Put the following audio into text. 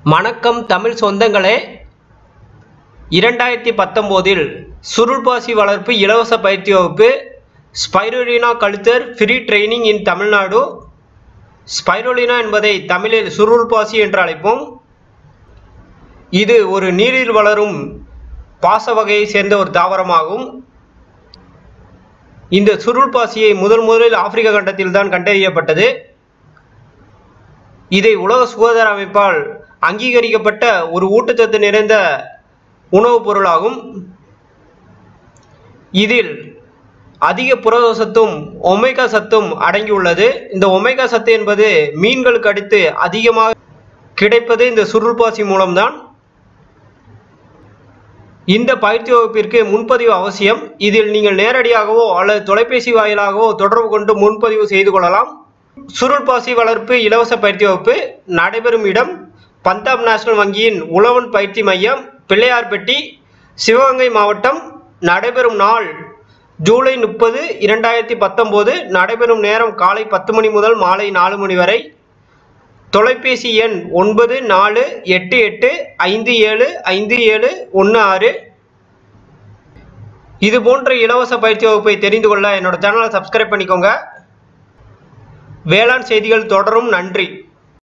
வணக்கம் தமிழ் சொந்தங்களே இரண்டாயிரத்தி பத்தொம்போதில் சுருள்பாசி வளர்ப்பு இலவச பயிற்சி வகுப்பு spirulina culture free training in Tamil Nadu spirulina என்பதை தமிழில் சுருள்பாசி என்று அழைப்போம் இது ஒரு நீரில் வளரும் பாச வகையை சேர்ந்த ஒரு தாவரமாகும் இந்த சுருள்பாசியை முதல் முதலில் ஆப்பிரிக்க கண்டத்தில் தான் கண்டறியப்பட்டது இதை உலக சுகாதார அமைப்பால் அங்கீகரிக்கப்பட்ட ஒரு ஊட்டச்சத்து நிறைந்த உணவுப் பொருளாகும் இதில் அதிக புரத சத்தும் ஒமேகா சத்தும் அடங்கியுள்ளது இந்த ஒமேகா சத்து என்பது மீன்களுக்கு அடுத்து அதிகமாக கிடைப்பது இந்த சுருள்பாசி மூலம்தான் இந்த பயிற்சி வகுப்பிற்கு முன்பதிவு அவசியம் இதில் நீங்கள் நேரடியாகவோ அல்லது தொலைபேசி வாயிலாகவோ தொடர்பு கொண்டு முன்பதிவு செய்து கொள்ளலாம் சுருள்பாசி வளர்ப்பு இலவச பயிற்சி வகுப்பு நடைபெறும் இடம் பஞ்சாப் நேஷனல் வங்கியின் உழவன் பயிற்சி மையம் பிள்ளையார்பட்டி சிவகங்கை மாவட்டம் நடைபெறும் நாள் ஜூலை முப்பது இரண்டாயிரத்தி பத்தொம்போது நடைபெறும் நேரம் காலை பத்து மணி முதல் மாலை நாலு மணி வரை தொலைபேசி எண் ஒன்பது நாலு எட்டு எட்டு ஐந்து ஏழு ஐந்து ஏழு ஒன்று ஆறு இது போன்ற இலவச பயிற்சி வகுப்பை தெரிந்து கொள்ள என்னோட சேனலை சப்ஸ்கிரைப் பண்ணிக்கோங்க வேளாண் செய்திகள் தொடரும் நன்றி